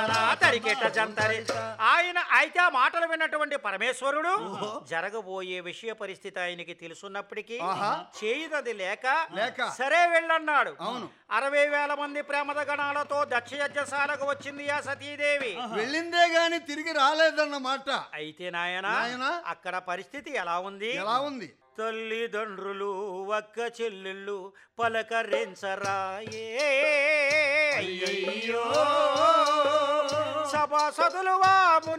తరికెట జంతరి ఆయన అయితే ఆ మాటలు విన్నటువంటి పరమేశ్వరుడు జరగబోయే విషయ పరిస్థితి ఆయనకి తెలుసున్నప్పటికీ ఆహా. చేయదది లేక లేక. సరే వెళ్ళన్నాడు అవును. అరవై వేల మంది ప్రేమద గణాలతో దక్ష యజ్ఞశాలకు వచ్చింది ఆ సతీదేవి వెళ్ళిందే గాని తిరిగి రాలేదన్నమాట అయితే నాయన నాయనా. అక్కడ పరిస్థితి ఎలా ఉంది ఎలా ఉంది తల్లిదండ్రులు ఒక్క చెల్లెళ్ళు పలకరించరాయే అయ్యయ్యో సభాసదులు వాముని